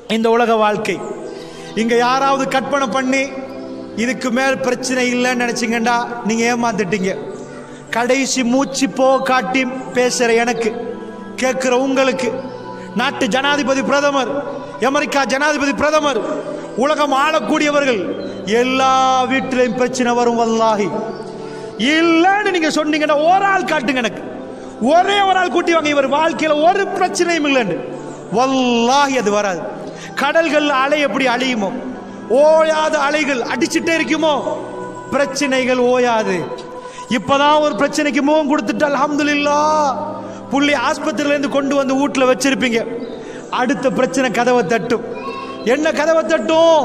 இந்த உலக வாழ்க்கை இங்க யாராவது கற்பனை பண்ணி இதுக்கு மேல் பிரச்சனை இல்லைன்னு நினைச்சீங்கடா நீங்க ஏமாந்துட்டீங்க கடைசி மூச்சு போ காட்டி பேசுற எனக்கு கேட்கிற உங்களுக்கு நாட்டு ஜனாதிபதி பிரதமர் அமெரிக்கா ஜனாதிபதி பிரதமர் உலகம் ஆளக்கூடியவர்கள் எல்லா வீட்டிலையும் பிரச்சனை வரும் வல்லாஹி இல்லைன்னு நீங்க சொன்னீங்கன்னா ஒரு ஆள் காட்டுங்க எனக்கு ஒரே ஒரு ஆள் கூட்டி வாங்க இவர் வாழ்க்கையில ஒரு பிரச்சனையும் இல்லைன்னு வல்லாஹி அது வராது கடல்கள் அலை எப்படி அழியுமோ ஓயாத அலைகள் அடிச்சுட்டே இருக்குமோ பிரச்சனைகள் ஓயாது இப்பதான் ஒரு பிரச்சனைக்கு முகம் கொடுத்துட்டு அல்ஹம்துலில்லாஹ் புள்ளி ஆஸ்பத்திரியில இருந்து கொண்டு வந்து வீட்டுல வச்சிருப்பீங்க அடுத்த பிரச்சனை கதவை தட்டும் என்ன கதவை தட்டும்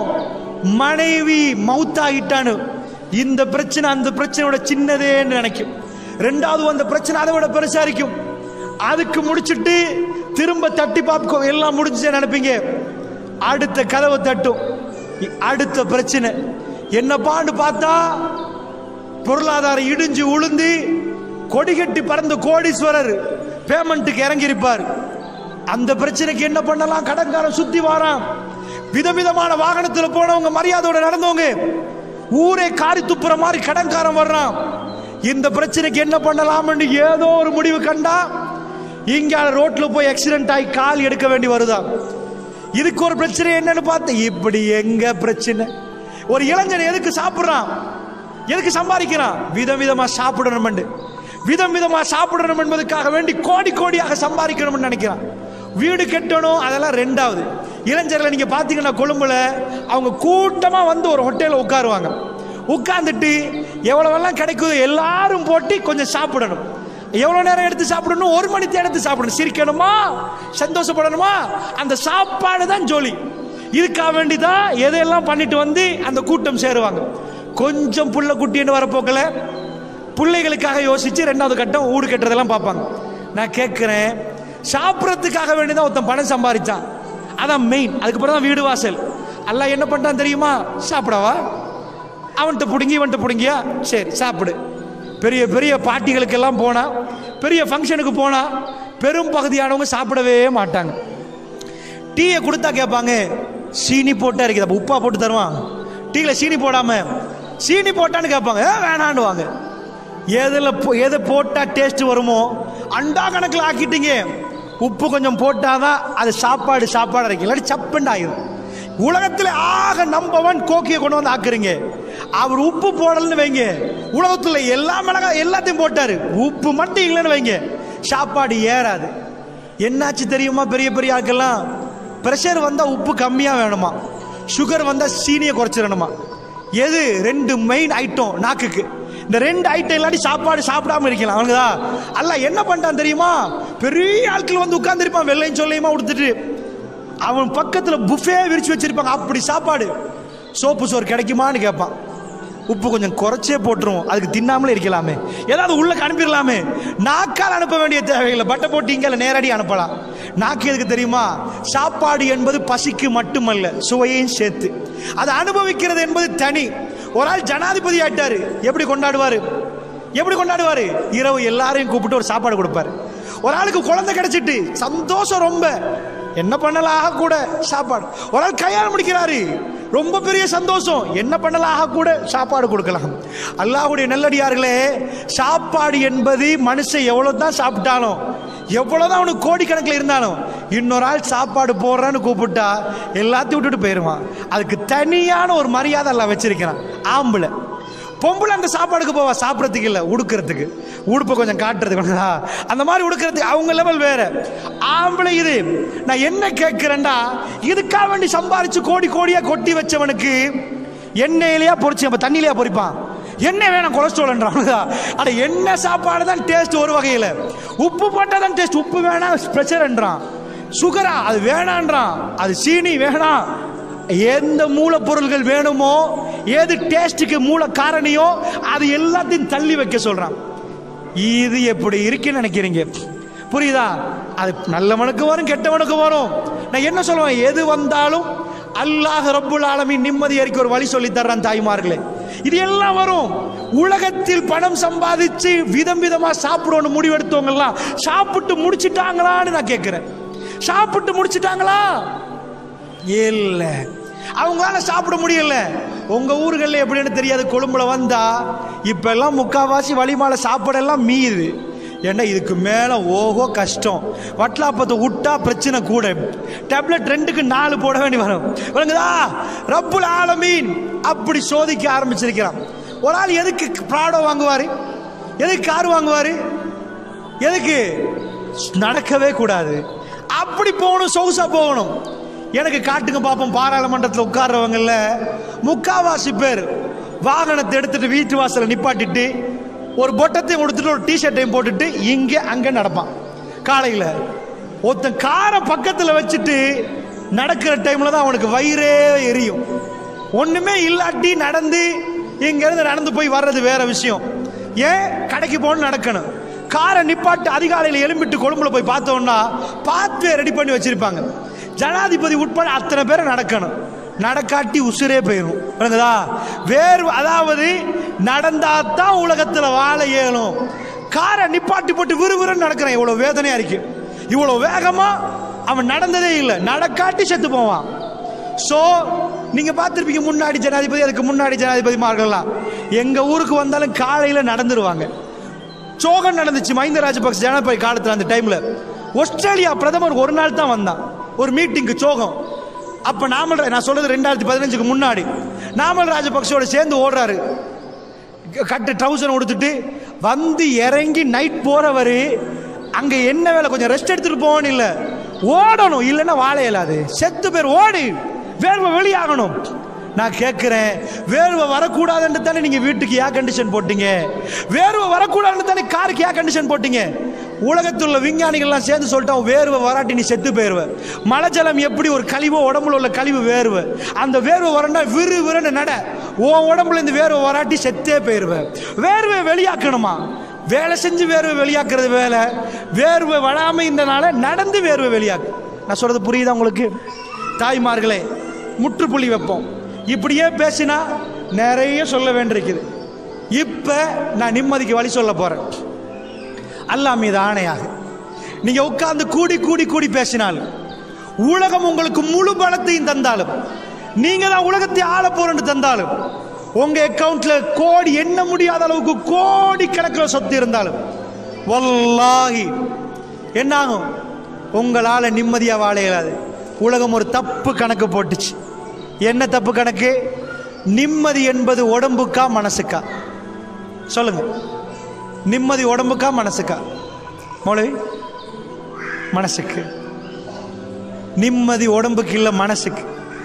மனைவி மவுத்தாகிட்டானு இந்த பிரச்சனை அந்த பிரச்சனையோட சின்னதேன்னு நினைக்கும் ரெண்டாவது அந்த பிரச்சனை அதை விட பெருசா இருக்கும் அதுக்கு முடிச்சிட்டு திரும்ப தட்டி பாப்கோ எல்லாம் முடிஞ்சு நினைப்பீங்க அடுத்த கதவை தட்டும் இ- அடுத்த பிரச்சனை என்னப்பான்னு பார்த்தா பொருளாதாரம் இடிஞ்சு உளுந்து கொடிகட்டி பறந்த கோடீஸ்வரர் பேமெண்ட்டுக்கு இறங்கியிருப்பார் அந்த பிரச்சனைக்கு என்ன பண்ணலாம் கடன்காரன் சுத்தி வாரான் விதவிதமான வாகனத்துல போனவங்க மரியாதையோட நடந்தவங்க ஊரே காரி துப்புற மாதிரி கடன்காரன் வர்றான் இந்த பிரச்சனைக்கு என்ன பண்ணலாம்னு ஏதோ ஒரு முடிவு கண்டா இங்க ரோட்ல போய் ஆக்சிடென்ட் ஆகி கால் எடுக்க வேண்டி வருதா இதுக்கு ஒரு பிரச்சனை என்னன்னு பார்த்து இப்படி எங்க பிரச்சனை ஒரு இளைஞன் எதுக்கு சாப்பிடுறான் எதுக்கு சம்பாதிக்கிறான் விதம் விதமா சாப்பிடணும் விதம் விதமா சாப்பிடணும் என்பதற்காக வேண்டி கோடி கோடியாக சம்பாதிக்கணும்னு நினைக்கிறான் வீடு கட்டணும் அதெல்லாம் ரெண்டாவது இளைஞர்களை நீங்க பாத்தீங்கன்னா கொழும்புல அவங்க கூட்டமா வந்து ஒரு ஹோட்டல்ல உட்காருவாங்க உட்கார்ந்துட்டு எவ்வளவெல்லாம் கிடைக்குதோ எல்லாரும் போட்டு கொஞ்சம் சாப்பிடணும் எவ்வளவு நேரம் எடுத்து சாப்பிடணும் ஒரு மணி நேரம் எடுத்து சாப்பிடணும் சிரிக்கணுமா சந்தோஷப்படணுமா அந்த சாப்பாடு தான் ஜோலி இதுக்காக வேண்டிதான் எதையெல்லாம் பண்ணிட்டு வந்து அந்த கூட்டம் சேருவாங்க கொஞ்சம் புள்ள குட்டின்னு வரப்போக்கல பிள்ளைகளுக்காக யோசிச்சு ரெண்டாவது கட்டம் ஊடு கட்டுறதெல்லாம் பார்ப்பாங்க நான் கேட்கிறேன் சாப்பிட்றதுக்காக வேண்டிதான் ஒருத்தன் பணம் சம்பாதிச்சான் அதான் மெயின் அதுக்கப்புறம் தான் வீடு வாசல் எல்லாம் என்ன பண்ணிட்டான் தெரியுமா சாப்பிடவா அவன்கிட்ட பிடுங்கி இவன்கிட்ட பிடுங்கியா சரி சாப்பிடு பெரிய பெரிய பார்ட்டிகளுக்கெல்லாம் போனா பெரிய ஃபங்க்ஷனுக்கு போனா பெரும் பகுதியானவங்க சாப்பிடவே மாட்டாங்க டீயை கொடுத்தா கேட்பாங்க சீனி போட்டா இருக்குது அப்போ உப்பா போட்டு தருவான் டீயில் சீனி போடாம சீனி போட்டான்னு கேட்பாங்க "ஏ, வேணான்னுவாங்க எதில் போ- எதை போட்டால் டேஸ்ட் வருமோ அண்டா கணக்கில் ஆக்கிட்டீங்க உப்பு கொஞ்சம் போட்டாதான் அது சாப்பாடு சாப்பாடு இருக்கு இல்லாட்டி சப்புண்டு ஆயிரும் உலகத்தில் ஆக நம்பவன் கோக்கியை கொண்டு வந்து ஆக்குறீங்க அவர் உப்பு போடலன்னு வைங்க உலகத்தில் எல்லா மிளகா எல்லாத்தையும் போட்டாரு உப்பு மட்டும் இல்லைன்னு வைங்க சாப்பாடு ஏறாது என்னாச்சு தெரியுமா பெரிய பெரிய ஆட்கள்லாம் ப்ரெஷர் வந்தால் உப்பு கம்மியாக வேணுமா சுகர் வந்தால் சீனியை குறைச்சிடணுமா எது ரெண்டு மெயின் ஐட்டம் நாக்குக்கு இந்த ரெண்டு ஐட்டம் இல்லாட்டி சாப்பாடு சாப்பிடாம இருக்கலாம் அவனுக்குதா அல்ல என்ன பண்ணிட்டான் தெரியுமா பெரிய ஆட்கள் வந்து உட்கார்ந்துருப்பான் வெள்ளையும் சொல்லையுமா கொடுத்துட்டு அவன் பக்கத்துல புஃபே விரிச்சு வச்சிருப்பாங்க அப்படி சாப்பாடு சோப்பு சோறு கிடைக்குமான்னு கேட்பான் உப்பு கொஞ்சம் குறைச்சே போட்டுருவோம் அதுக்கு தின்னாமலே இருக்கலாமே ஏதாவது உள்ளக்கு அனுப்பிடலாமே நாக்கால் அனுப்ப வேண்டிய தேவையில்லை பட்டை போட்டு இங்கே நேரடி அனுப்பலாம் நாக்கு எதுக்கு தெரியுமா சாப்பாடு என்பது பசிக்கு மட்டுமல்ல சுவையையும் சேர்த்து அதை அனுபவிக்கிறது என்பது தனி ஒரு ஆள் ஜனாதிபதி ஆயிட்டாரு எப்படி கொண்டாடுவாரு எப்படி கொண்டாடுவாரு இரவு எல்லாரையும் கூப்பிட்டு ஒரு சாப்பாடு கொடுப்பாரு ஒரு ஆளுக்கு குழந்தை கிடைச்சிட்டு சந்தோஷம் ரொம்ப என்ன பண்ணலாம் கூட சாப்பாடு ஒரு ஆள் கல்யாணம் முடிக்கிறாரு ரொம்ப பெரிய சந்தோஷம் என்ன பண்ணலாம் கூட சாப்பாடு கொடுக்கலாம் அல்லாஹ்வுடைய நல்லடியார்களே சாப்பாடு என்பது மனுஷன் எவ்வளவு தான் சாப்பிட்டாலும் எவ்வளவுதான் அவனுக்கு கோடிக்கணக்கில் இருந்தாலும் இன்னொரு ஆள் சாப்பாடு போடுறான்னு கூப்பிட்டா எல்லாத்தையும் விட்டுட்டு போயிடுவான் அதுக்கு தனியான ஒரு மரியாதை எல்லாம் வச்சிருக்கிறான் ஆம்பளை பொம்பளை அந்த சாப்பாடுக்கு போவா சாப்பிட்றதுக்கு இல்லை உடுக்கிறதுக்கு உடுப்பை கொஞ்சம் காட்டுறதுக்கு ஆ, அந்த மாதிரி உடுக்கிறதுக்கு அவங்க லெவல் வேற ஆம்பளை இது நான் என்ன கேட்கிறேன்டா இதுக்காக வேண்டி சம்பாரிச்சு கோடி கோடியா கொட்டி வச்சவனுக்கு எண்ணெயிலையா பொரிச்சு நம்ம தண்ணியிலையா பொரிப்பான் எண்ணெய் வேணாம் கொலஸ்ட்ரால்ன்றான் அட எண்ணெய் சாப்பாடு தான் டேஸ்ட் ஒரு வகையில் உப்பு போட்டால் தான் டேஸ்ட் உப்பு வேணாம் ப்ரெஷர்ன்றான் சுகரா அது வேணான்றான் அது சீனி வேணாம் எந்த மூலப்பொருள்கள் வேணுமோ ஏது டேஸ்டுக்கு மூல காரணியோ அது எல்லாத்தையும் தள்ளி வைக்க சொல்றான் இது எப்படி இருக்குன்னு நினைக்கிறீங்க புரியுதா அது நல்லவனுக்கு வரும் கெட்டவனுக்கு வரும் நான் என்ன சொல்லுவேன் எது வந்தாலும் அல்லாஹ் ரப்புல் ஆலமீன் நிம்மதி அறிக்கை ஒரு வழி சொல்லி தர்றான் தாய்மார்களே இது எல்லாம் வரும் உலகத்தில் பணம் சம்பாதிச்சு விதம் விதமா சாப்பிடணும் முடிவெடுத்தவங்க எல்லாம் சாப்பிட்டு முடிச்சிட்டாங்களான்னு நான் கேட்கிறேன் சாப்பிட்டு முடிச்சிட்டாங்களா இல்லை அவங்களால சாப்பிட முடியல உங்க ஊர்களில் எப்படின்னு தெரியாது கொழும்புல வந்தா இப்ப எல்லாம் முக்காவாசி வழிமால சாப்பாடெல்லாம் மீது ஏன்னா இதுக்கு மேல ஓஹோ கஷ்டம் வட்லாப்பத்தை விட்டா பிரச்சனை கூட டேப்லெட் ரெண்டுக்கு நாலு போட வேண்டி வரும் விளங்குதா ரப்புல் ஆலமீன் அப்படி சோதிக்க ஆரம்பிச்சிருக்கிறான் ஒரு ஆள் எதுக்கு ப்ராடோ வாங்குவாரு எதுக்கு கார் வாங்குவாரு எதுக்கு நடக்கவே கூடாது அப்படி போகணும் சொகுசா போகணும் எனக்கு காட்டுங்க பார்ப்போம் பாராளுமன்றத்தில் உட்கார்றவங்கள முக்காவாசி பேர் வாகனத்தை எடுத்துட்டு வீட்டு வாசல்ல நிப்பாட்டிட்டு ஒரு பொட்டத்தையும் கொடுத்துட்டு ஒரு டிஷர்ட்டையும் போட்டுட்டு இங்கே அங்கே நடப்பான் காலையில் ஒருத்தன் காரை பக்கத்தில் வச்சுட்டு நடக்கிற டைமில் தான் அவனுக்கு வயிறே எரியும் ஒன்றுமே இல்லாட்டி நடந்து இங்கேருந்து நடந்து போய் வர்றது வேற விஷயம் ஏன் கடைக்கு போகணும் நடக்கணும் காரை நிப்பாட்டு அதிகாலையில் எழும்பிட்டு கொழும்புல போய் பார்த்தோம்னா பாத்வே ரெடி பண்ணி வச்சிருப்பாங்க ஜனாதிபதி உட்பட அத்தனை பேரும் நடக்கணும் நடக்காட்டி உசுரே போயிடும் விளங்குதா வேறு அதாவது நடந்தா தான் உலகத்தில் வாழ இயலும் காரை நிப்பாட்டி போட்டு விறுவிறுன்னு நடக்கிறேன் இவ்வளோ வேதனையா இருக்கு இவ்வளோ வேகமா அவன் நடந்ததே இல்லை நடக்காட்டி செத்து போவான் ஸோ நீங்க பார்த்துருப்பீங்க முன்னாடி ஜனாதிபதி அதுக்கு முன்னாடி ஜனாதிபதிமார்கள்லாம் எங்க ஊருக்கு வந்தாலும் காலையில் நடந்துருவாங்க சோகம் நடந்துச்சு மஹிந்த ராஜபக்ச ஜனாதிபதி காலத்தில் அந்த டைம்ல ஆஸ்திரேலியா பிரதமர் ஒரு நாள் தான் வந்தான் ஒரு மீட்டிங்க்கு சோகம் அப்ப நாமல் நான் சொல்றது ரெண்டாயிரத்தி பதினஞ்சுக்கு முன்னாடி நாமல் ராஜபக்சோட சேர்ந்து ஓடுறாரு க- கட்டு ட்ரௌசர் உடுத்துட்டு வந்து இறங்கி நைட் போறவர் அங்க என்ன வேலை கொஞ்சம் ரெஸ்ட் எடுத்துட்டு போகணும் இல்ல ஓடணும் இல்லைன்னா வாழ இயலாது செத்து பேர் ஓடி வேர்வை வெளியாகணும் நான் கேட்கிறேன் வேர்வை வரக்கூடாதுன்னு தானே நீங்க வீட்டுக்கு ஏர் கண்டிஷன் போட்டீங்க வேர்வை வரக்கூடாதுன்னு தானே காருக்கு ஏர் கண்டிஷன் போட்டீங்க உலகத்தில் உள்ள விஞ்ஞானிகள்லாம் சேர்ந்து சொல்லிட்டோம் வேர்வை வராட்டி நீ செத்து போயிருவ மழை ஜலம் எப்படி ஒரு கழிவோ உடம்புல உள்ள கழிவு வேர்வை அந்த வேர்வை வரண்டா விறு விறுன்னு நட உன் உடம்புல இந்த வேர்வை வராட்டி செத்தே போயிருவ வேர்வை வெளியாக்கணுமா வேலை செஞ்சு வேர்வை வெளியாக்குறது வேலை வேர்வை வராம இருந்தனால நடந்து வேர்வை வெளியாக்கு நான் சொல்றது புரியுதா உங்களுக்கு தாய்மார்களே முற்றுப்புள்ளி வைப்போம் இப்படியே பேசினா நிறைய சொல்ல வேண்டியிருக்குது இப்ப நான் நிம்மதிக்கு வழி சொல்ல போறேன் அல்லாஹ் மீது ஆணையாக நீங்க உட்கார்ந்து கூடி கூடி கூடி பேசினாலும் உலகம் உங்களுக்கு முழு பலத்தையும் தந்தாலும் நீங்க தான் உலகத்தை ஆள போறேன்னு தந்தாலும் உங்க அக்கவுண்ட்ல கோடி எண்ண முடியாத அளவுக்கு கோடி கணக்கில் சொத்து இருந்தாலும் வல்லாஹி என்னாகும் உங்களால நிம்மதியா வாழ இயலாது உலகம் ஒரு தப்பு கணக்கு போட்டுச்சு என்ன தப்பு கணக்கு நிம்மதி என்பது உடம்புக்கா மனசுக்கா சொல்லுங்க நிம்மதி உடம்புக்கா மனசுக்கா மௌலவி மனசுக்கு நிம்மதி உடம்புக்கு இல்லை மனசுக்கு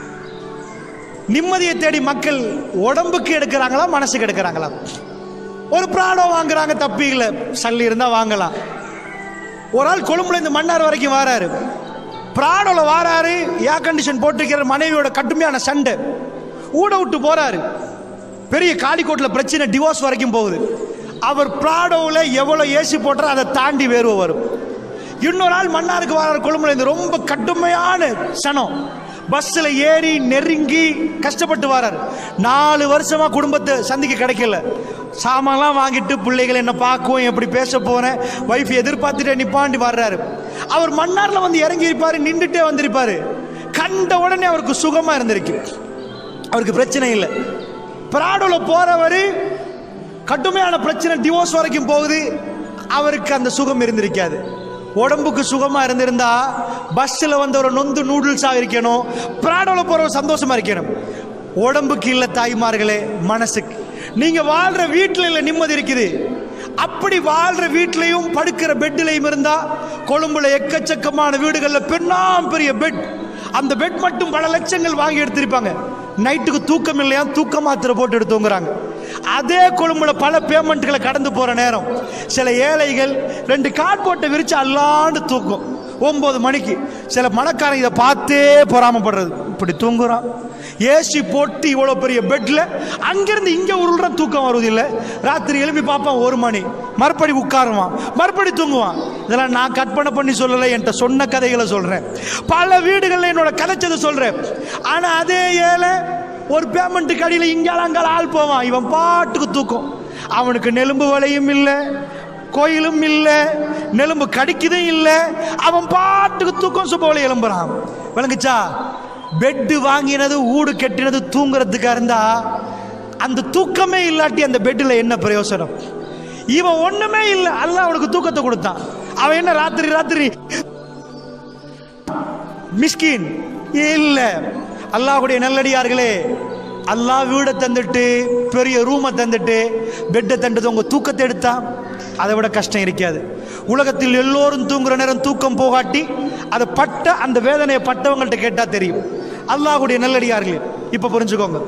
நிம்மதியை தேடி மக்கள் உடம்புக்கு எடுக்கிறாங்களா மனசுக்கு எடுக்கிறாங்களா ஒரு பிராணம் வாங்குறாங்க தப்பு இல்லை சல்லி இருந்தா வாங்கலாம் ஒரு ஆள் கொழும்புல இருந்து மன்னார் வரைக்கும் வராரு பிராடோல வாராரு ஏர் கண்டிஷன் போட்டுக்கிற மனைவியோட கடுமையான சண்டை ஊட விட்டு போறாரு பெரிய காலிக்கோட்டில் பிரச்சனை டிவோர்ஸ் வரைக்கும் போகுது அவர் பிராடோவில் எவ்வளோ ஏசி போட்டாரோ அதை தாண்டி வேர்வை வரும் இன்னொரு ஆள் மன்னாருக்கு வராரு கொழும்புல இருந்து ரொம்ப கடுமையான சனம் பஸ்ஸில் ஏறி நெருங்கி கஷ்டப்பட்டு வராரு நாலு வருஷமா குடும்பத்தை சந்திக்க கிடைக்கல சாமான்லாம் வாங்கிட்டு பிள்ளைகள் என்ன பார்க்கவும் எப்படி பேச போறேன் வைஃப் எதிர்பார்த்துட்டே நிப்பாண்டி வர்றாரு அவர் மன்னார்ல வந்து இறங்கி இருப்பாரு நின்றுட்டே வந்திருப்பாரு கண்ட உடனே அவருக்கு சுகமா இருந்திருக்கு அவருக்கு பிரச்சனை இல்லை பிராடோல போறவர் கடுமையான பிரச்சனை டிவோர்ஸ் வரைக்கும் போகுது அவருக்கு அந்த சுகம் இருந்திருக்காது உடம்புக்கு சுகமா இருந்திருந்தா பஸ்ஸில் வந்து ஒரு நொந்து நூடுல்ஸா இருக்கணும் பிராடோல போற சந்தோஷமா இருக்கணும் உடம்புக்கு இல்ல தாய்மார்களே மனசுக்கு நீங்க வாழ்ற வீட்டில் இல்ல நிம்மதி இருக்குது அப்படி வாழ்ற வீட்லயும் படுக்கிற பெட்லையும் இருந்தா கொழும்புல எக்கச்சக்கமான வீடுகள்ல பெண்ணாம் பெரிய பெட் அந்த பெட் மட்டும் பல லட்சங்கள் வாங்கி எடுத்திருப்பாங்க நைட்டுக்கு தூக்கம் இல்லையா தூக்க மாத்திரை போட்டு எடுத்து தூங்குறாங்க அதே கொழும்புல பல பேமெண்ட்களை கடந்து போற நேரம் சில ஏழைகள் ரெண்டு கார்ட்போர்ட்டை விரிச்சு அல்லாண்டு தூக்கும் ஒன்பது மணிக்கு சில மணக்காரன் இதை பார்த்தே பொறாமப்படுறது இப்படி தூங்குறான் ஏசி போட்டு இவ்வளோ பெரிய பெட்ல அங்கிருந்து இங்க உருள்ற தூக்கம் வருவதில்லை ராத்திரி எழுப்பி பார்ப்பான் ஒரு மணி மறுபடி உட்காருவான் மறுபடி தூங்குவான் இதெல்லாம் நான் கற்பனை பண்ணி சொல்லலை என்கிட்ட சொன்ன கதைகளை சொல்றேன் பல வீடுகளில் என்னோட கதைச்சதை சொல்றேன் ஆனா அதே ஏழை ஒரு பேமெண்ட்டுக்கு அடியில் இங்கால அங்கால ஆள் போவான் இவன் பாட்டுக்கு தூக்கம் அவனுக்கு நெலும்பு வலையும் இல்லை கோயிலும் இல்லை நெலும்பு கடிக்குதும் இல்லை அவன் பாட்டுக்கு தூக்கம் சுபவழி எழும்புறான் விளங்குச்சா பெட்டு வாங்கினது ஊடு கட்டினது தூங்குறதுக்கா இருந்தா அந்த தூக்கமே இல்லாட்டி அந்த பெட்டில் என்ன பிரயோசனம் இவன் ஒண்ணுமே இல்லை அல்லாஹ் அவனுக்கு தூக்கத்தை கொடுத்தான் அவன் என்ன ராத்திரி ராத்திரி மிஸ்கின் இல்ல அல்லாஹ்வுடைய நல்லடியார்களே அல்லாஹ் வீடை தந்துட்டு பெரிய ரூமை தந்துட்டு பெட்டை தந்துட்டு உங்க தூக்கத்தை எடுத்தா அதை விட கஷ்டம் இருக்காது உலகத்தில் எல்லோரும் தூங்குற நேரம் தூக்கம் போகாட்டி அதை பட்ட அந்த வேதனையை பட்டவங்கள்ட்ட கேட்டா தெரியும் அல்லாஹ்வுடைய நல்லடியார்களே இப்ப புரிஞ்சுக்கோங்க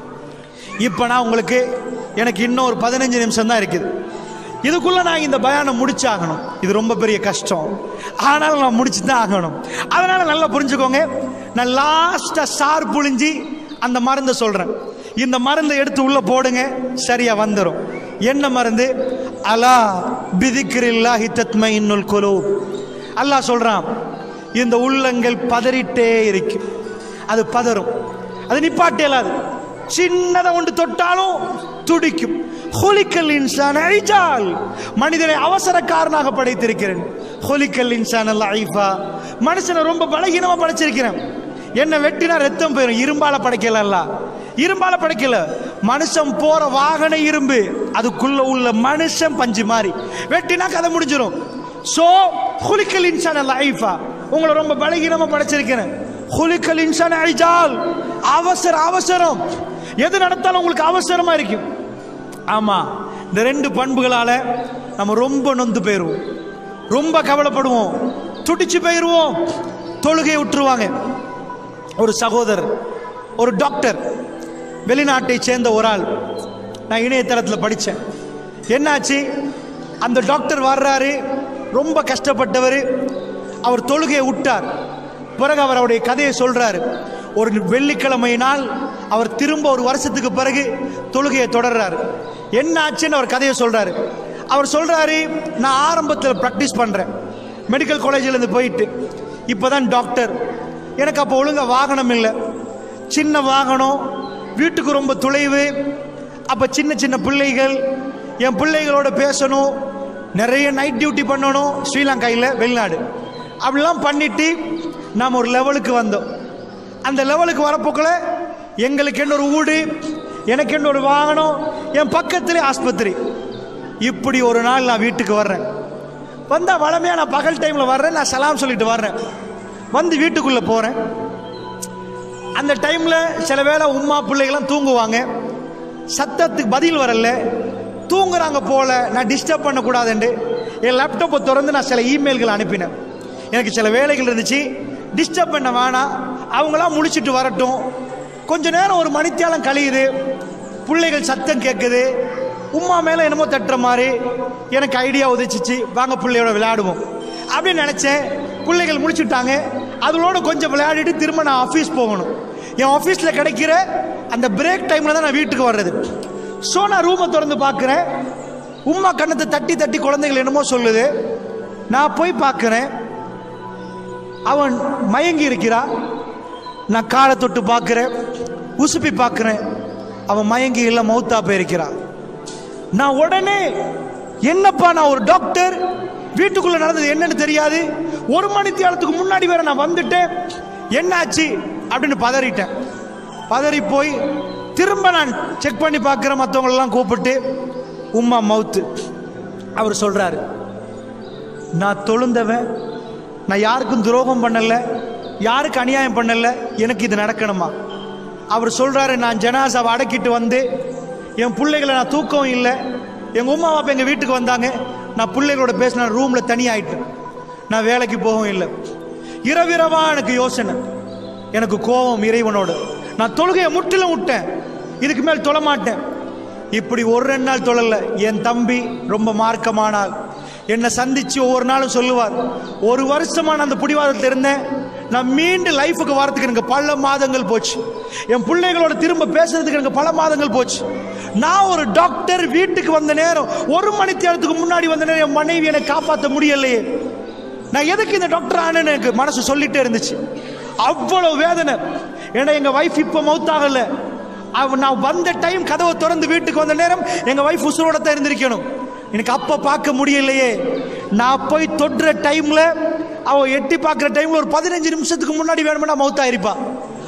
இப்போ நான் உங்களுக்கு எனக்கு இன்னும் ஒரு பதினஞ்சு நிமிஷம் தான் இருக்குது இதுக்குள்ள நான் இந்த பயானம் முடிச்சாகணும் இது ரொம்ப பெரிய கஷ்டம் ஆனாலும் நான் முடிச்சு தான் ஆகணும் அதனால நல்லா புரிஞ்சுக்கோங்க நான் லாஸ்டா சார் புழிஞ்சி அந்த மருந்தை சொல்றேன் இந்த மருந்தை எடுத்து உள்ள போடுங்க சரியா வந்துடும் என்ன மருந்து அலா பிதிக்கிரில்லாஹி தத்மை இன்னுல் குலூப் அல்லாஹ் சொல்றான் இந்த உள்ளங்கள் பதறிட்டே இருக்கு அது பதறும் அது நிப்பாட்டே இல்லாது சின்னதை ஒன்று தொட்டாலும் துடிக்கும் ஹொலிக்கல் இன்சான் ஐஜால் மனிதனை அவசரக்காரனாக படைத்திருக்கிறேன் ஹொலிக்கல் இன்சான் அல்ல ஐஃபா மனுஷனை ரொம்ப பலகீனமா படைச்சிருக்கிறேன் என்ன வெட்டினா ரத்தம் போயிடும் இரும்பால படைக்கல இரும்பால படைக்கல மனுஷன் போற வாகன இரும்பு அதுக்குள்ள உள்ள மனுஷன் பஞ்சு மாதிரி வெட்டினா கதை முடிஞ்சிடும் சோ ஹுலிக்கல் இன்சான் அல்ல ஐஃபா உங்களை ரொம்ப பலகீனமா படைச்சிருக்கிறேன் ஹுலிக்கல் இன்சான் ஐஜால் அவசர அவசரம் எது நடத்தாலும் உங்களுக்கு அவசரமா இருக்கும் ஆமா இந்த ரெண்டு பண்புகளால நம்ம ரொம்ப நொந்து போயிருவோம் ரொம்ப கவலைப்படுவோம் துடிச்சு போயிருவோம் தொழுகை விட்டுருவாங்க ஒரு சகோதரர் ஒரு டாக்டர் வெளிநாட்டை சேர்ந்த ஒரு ஆள் நான் இணையதளத்தில் படித்தேன் என்னாச்சு அந்த டாக்டர் வர்றாரு ரொம்ப கஷ்டப்பட்டவர் அவர் தொழுகையை விட்டார் பிறகு அவர் அவருடைய கதையை சொல்றாரு ஒரு வெள்ளிக்கிழமை நாள் அவர் திரும்ப ஒரு வருஷத்துக்கு பிறகு தொழுகையை தொடர்றாரு என்ன ஆச்சுன்னு அவர் கதையை சொல்றாரு அவர் சொல்றாரு நான் ஆரம்பத்தில் ப்ராக்டிஸ் பண்றேன் மெடிக்கல் காலேஜில் இருந்து போயிட்டு இப்போதான் டாக்டர் எனக்கு அப்போ ஒழுங்கா வாகனம் இல்லை சின்ன வாகனம் வீட்டுக்கு ரொம்ப தொலைவு அப்போ சின்ன சின்ன பிள்ளைகள் என் பிள்ளைகளோட பேசணும் நிறைய நைட் டியூட்டி பண்ணணும் ஸ்ரீலங்காயில் வெளிநாடு அப்படிலாம் பண்ணிட்டு நாம் ஒரு லெவலுக்கு வந்தோம் அந்த லெவலுக்கு வரப்போக்கில் எங்களுக்கு என்ன ஒரு வீடு எனக்கு என்ன ஒரு வாகனம் என் பக்கத்திலே ஆஸ்பத்திரி இப்படி ஒரு நாள் நான் வீட்டுக்கு வர்றேன் வந்தால் வளமையாக நான் பகல் டைமில் வர்றேன் நான் சலாம் சொல்லிட்டு வர்றேன் வந்து வீட்டுக்குள்ளே போகிறேன் அந்த டைமில் சில வேளை உம்மா பிள்ளைகள்லாம் தூங்குவாங்க சத்தத்துக்கு பதில் வரல தூங்குறாங்க போல நான் டிஸ்டர்ப் பண்ணக்கூடாதுண்டு என் லேப்டாப்பை திறந்து நான் சில இமெயில்கள் அனுப்பினேன் எனக்கு சில வேலைகள் இருந்துச்சு டிஸ்டர்ப் பண்ண வேணாம் அவங்களாம் முழிச்சிட்டு வரட்டும் கொஞ்ச நேரம் ஒரு மணித்தியாலம் கழியுது பிள்ளைகள் சத்தம் கேட்குது உம்மா மேலே என்னமோ தட்டுற மாதிரி எனக்கு ஐடியா உதச்சிச்சு வாங்க பிள்ளையோட விளையாடுவோம் அப்படின்னு நினச்சேன் பிள்ளைகள் முடிச்சுட்டாங்க அதோட கொஞ்சம் விளையாடிட்டு திரும்ப நான் ஆஃபீஸ் போகணும் என் ஆஃபீஸில் கிடைக்கிற அந்த பிரேக் டைமில் தான் நான் வீட்டுக்கு வர்றது ஸோ நான் ரூமை திறந்து பார்க்குறேன் உம்மா கண்ணத்தை தட்டி தட்டி குழந்தைகள் என்னமோ சொல்லுது நான் போய் பார்க்குறேன் அவன் மயங்கி இருக்கிறா நான் காலை தொட்டு பார்க்குறேன் உசுப்பி பார்க்குறேன் அவன் மயங்கி இல்லை மௌத்தா போயிருக்கிறான் நான் உடனே என்னப்பா நான் ஒரு டாக்டர் வீட்டுக்குள்ள நடந்தது என்னன்னு தெரியாது ஒரு மணி நேரத்துக்கு முன்னாடி வேற நான் வந்துட்டேன் என்னாச்சு அப்படின்னு பதறிட்டேன் பதறி போய் திரும்ப நான் செக் பண்ணி பார்க்குற மற்றவங்களெல்லாம் கூப்பிட்டு உம்மா மவுத்து அவர் சொல்றாரு நான் தொழுந்தவன் நான் யாருக்கும் துரோகம் பண்ணல யாருக்கு அநியாயம் பண்ணல எனக்கு இது நடக்கணுமா அவர் சொல்றாரு நான் ஜனாசாவை அடக்கிட்டு வந்து என் பிள்ளைகளை நான் தூக்கம் இல்லை எங்க உமா அப்பா எங்க வீட்டுக்கு வந்தாங்க நான் பிள்ளைகளோட பேசின ரூம்ல தனியாயிட்டேன் நான் வேலைக்கு போகவும் இல்லை இரவிரவா எனக்கு யோசனை எனக்கு கோபம் இறைவனோடு நான் தொழுகையை முற்றிலும் விட்டேன் இதுக்கு மேல் தொழ மாட்டேன் இப்படி ஒரு ரெண்டு நாள் தொழல என் தம்பி ரொம்ப மார்க்கமானால் என்னை சந்திச்சு ஒவ்வொரு நாளும் சொல்லுவார் ஒரு வருஷமா நான் அந்த பிடிவாதத்தில் இருந்தேன் நான் மீண்டும் லைஃபுக்கு வரதுக்கு எனக்கு பல மாதங்கள் போச்சு என் பிள்ளைகளோட திரும்ப பேசுறதுக்கு எனக்கு பல மாதங்கள் போச்சு நான் ஒரு டாக்டர் வீட்டுக்கு வந்த நேரம் ஒரு மணி நேரத்துக்கு முன்னாடி வந்த நேரம் என் மனைவி என்னை காப்பாற்ற முடியலையே நான் எதுக்கு இந்த டாக்டர் ஆனேன்னு எனக்கு மனசு சொல்லிட்டே இருந்துச்சு அவ்வளவு வேதனை ஏன்னா எங்க வைஃப் இப்போ மவுத்தாகல அவ நான் வந்த டைம் கதவை திறந்து வீட்டுக்கு வந்த நேரம் எங்க வைஃப் உசுரோட தான் இருந்திருக்கணும் எனக்கு அப்ப பார்க்க முடியலையே நான் போய் தொடுற டைம்ல அவ எட்டி பார்க்குற டைம்ல ஒரு பதினஞ்சு நிமிஷத்துக்கு முன்னாடி வேணும்னா மவுத்தா இருப்பா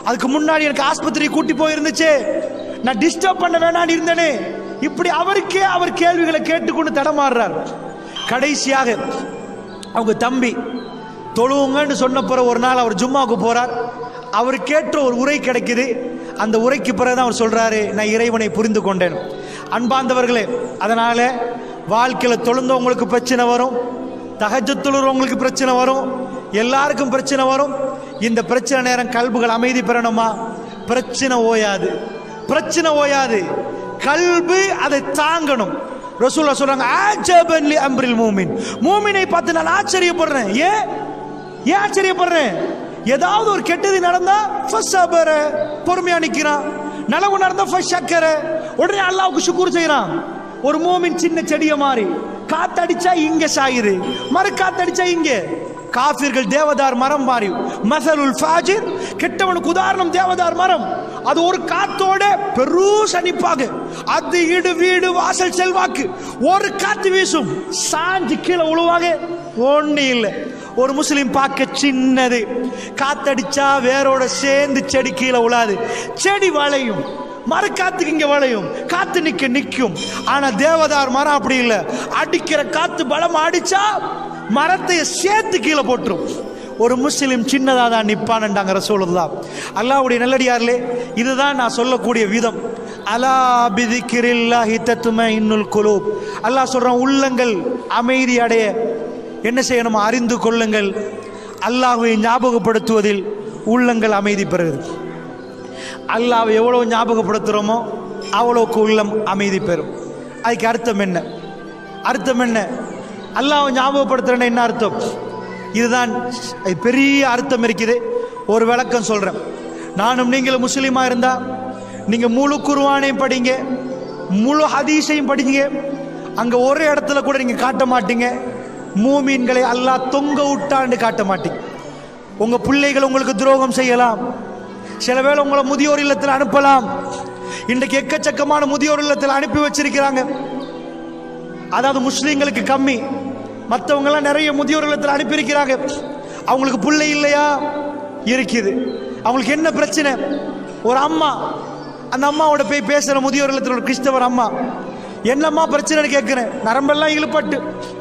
அதுக்கு முன்னாடி எனக்கு ஆஸ்பத்திரி கூட்டி போயிருந்துச்சு நான் டிஸ்டர்ப் பண்ண வேணான்னு இருந்தேனே இப்படி அவருக்கே அவர் கேள்விகளை கேட்டுக்கொண்டு தடமாறுறார் கடைசியாக அவங்க தம்பி தொழுவுங்கன்னு சொன்ன பிறகு ஒரு நாள் அவர் ஜும்மாவுக்கு போறார் அவர் கேட்ட ஒரு உரை கிடைக்குது அந்த உரைக்கு பிறகு தான் அவர் சொல்றாரு நான் இறைவனை புரிந்து கொண்டேன் அன்பார்ந்தவர்களே அதனால வாழ்க்கையில் தொழுந்தவங்களுக்கு பிரச்சனை வரும் தகஜ தொழுறவங்களுக்கு பிரச்சனை வரும் எல்லாருக்கும் பிரச்சனை வரும் இந்த பிரச்சனை நேரம் கல்புகள் அமைதி பெறணுமா பிரச்சனை ஓயாது பிரச்சனை ஓயாது கல்பு அதை தாங்கணும் ரசூல்லா சொல்றாங்க ஆஜபன் லி அம்ரில் மூமின் மூமினை பார்த்து நான் ஆச்சரியப்படுறேன் ஏன் ஏன் ஆச்சரியப்படுறேன் ஏதாவது ஒரு கெட்டது நடந்தா ஃபர்ஸ்ட் சபர பொறுமையா நிக்கிறான் நலவு நடந்தா ஃபர்ஸ்ட் சக்கர உடனே அல்லாவுக்கு சுக்கூர் செய்யறான் ஒரு மூமின் சின்ன செடிய மாதிரி காத்தடிச்சா இங்க சாயுது மறு காத்தடிச்சா இங்க காஃபிர்கள் தேவதார் மரம் மாறி மசலுல் ஃபாஜிர் கெட்டவனுக்கு உதாரணம் தேவதார் மரம் அது ஒரு காத்தோட பெரு சனிப்பாக அது இடு வீடு வாசல் செல்வாக்கு ஒரு காத்து வீசும் சாஞ்சு கீழே உழுவாக ஒண்ணு இல்லை ஒரு முஸ்லிம் பார்க்க சின்னது காத்தடிச்சா வேரோட சேர்ந்து செடி கீழே உழாது செடி வளையும் மரக்காத்துக்கு இங்க வளையும் காத்து நிக்க நிக்கும் ஆனா தேவதார் மரம் அப்படி இல்லை அடிக்கிற காத்து பலம் அடிச்சா மரத்தை சேர்த்து கீழே போட்டுரும் ஒரு முஸ்லிம் சின்னதாக தான் நிப்பான்ண்டாங்க ரசூலுல்லா அல்லாஹ்வுடைய நல்லடியார்களே இதுதான் நான் சொல்லக்கூடிய விதம் அலா பிதிக்கிரில்லாஹி தத்தும இன்னுல் குலூப் அல்லாஹ் சொல்றான் உள்ளங்கள் அமைதி அடைய என்ன செய்யணும் அறிந்து கொள்ளுங்கள் அல்லாஹ்வை ஞாபகப்படுத்துவதில் உள்ளங்கள் அமைதி பெறுகிறது அல்லாஹ் எவ்வளவு ஞாபகப்படுத்துகிறோமோ அவ்வளோக்கு உள்ளம் அமைதி பெறும் அதுக்கு அர்த்தம் என்ன அர்த்தம் என்ன அல்லாஹ் ஞாபகப்படுத்துறேன்னா என்ன அர்த்தம் இதுதான் இது பெரிய அர்த்தம் இருக்குது ஒரு விளக்கம் சொல்கிறேன் நானும் நீங்களும் முஸ்லீமாக இருந்தா நீங்கள் முழு குருவானையும் படிங்க முழு ஹதீஸையும் படிங்க அங்கே ஒரு இடத்துல கூட நீங்கள் காட்ட மாட்டீங்க மூமீன்களை அல்லாஹ் தொங்க விட்டான்னு காட்ட மாட்டீங்க உங்கள் பிள்ளைகள் உங்களுக்கு துரோகம் செய்யலாம் சில வேளை உங்களை முதியோர் இல்லத்தில் அனுப்பலாம் இன்றைக்கு எக்கச்சக்கமான முதியோர் இல்லத்தில் அனுப்பி வச்சிருக்கிறாங்க அதாவது முஸ்லீம்களுக்கு கம்மி மற்றவங்கெல்லாம் நிறைய முதியோர் இல்லத்தில் அனுப்பியிருக்கிறாங்க அவங்களுக்கு பிள்ளை இல்லையா இருக்குது அவங்களுக்கு என்ன பிரச்சனை ஒரு அம்மா அந்த அம்மாவோட போய் பேசுகிற முதியோர் இல்லத்தில் ஒரு கிறிஸ்தவர் அம்மா என்னம்மா பிரச்சனைன்னு கேட்குறேன் நரம்பெல்லாம் இழுப்பட்டு